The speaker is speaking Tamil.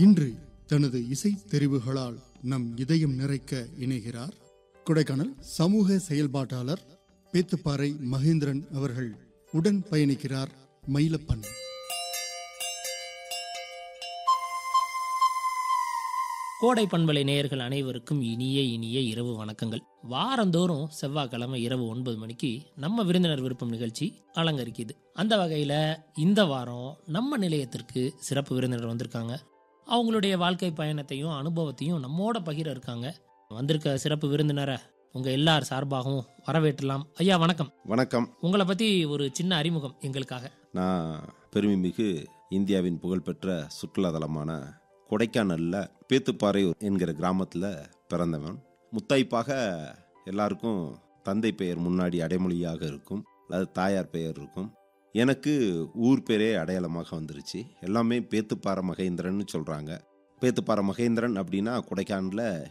இன்று தனது இசை தெரிவுகளால் நம் இதயம் நிறைக்க இணைகிறார் கொடைக்கானல் சமூக செயல்பாட்டாளர் பேத்துப்பாறை மகேந்திரன் அவர்கள் உடன் பயணிக்கிறார் மயிலப்பன் கோடை பண்பலை நேயர்கள் அனைவருக்கும் இனிய இனிய இரவு வணக்கங்கள் வாரந்தோறும் செவ்வாய்க்கிழமை இரவு ஒன்பது மணிக்கு நம்ம விருந்தினர் விருப்பம் நிகழ்ச்சி அலங்கரிக்குது அந்த வகையில் இந்த வாரம் நம்ம நிலையத்திற்கு சிறப்பு விருந்தினர் வந்திருக்காங்க அவங்களுடைய வாழ்க்கை பயணத்தையும் அனுபவத்தையும் நம்மோட பகிர இருக்காங்க வந்திருக்க சிறப்பு விருந்தினரை உங்க எல்லார் சார்பாகவும் வரவேற்றலாம் ஐயா வணக்கம் வணக்கம் உங்களை பத்தி ஒரு சின்ன அறிமுகம் எங்களுக்காக நான் பெருமைமிகு இந்தியாவின் புகழ்பெற்ற சுற்றுலாதலமான கொடைக்கானல்ல பேத்துப்பாறை என்கிற கிராமத்தில் பிறந்தவன் முத்தாய்ப்பாக எல்லாருக்கும் தந்தை பெயர் முன்னாடி அடைமொழியாக இருக்கும் அல்லது தாயார் பெயர் இருக்கும் எனக்கு ஊர் பேரே அடையாளமாக வந்துருச்சு எல்லாமே பேத்துப்பாறை மகேந்திரன்னு சொல்கிறாங்க பேத்துப்பாறை மகேந்திரன் அப்படின்னா கொடைக்கானலில்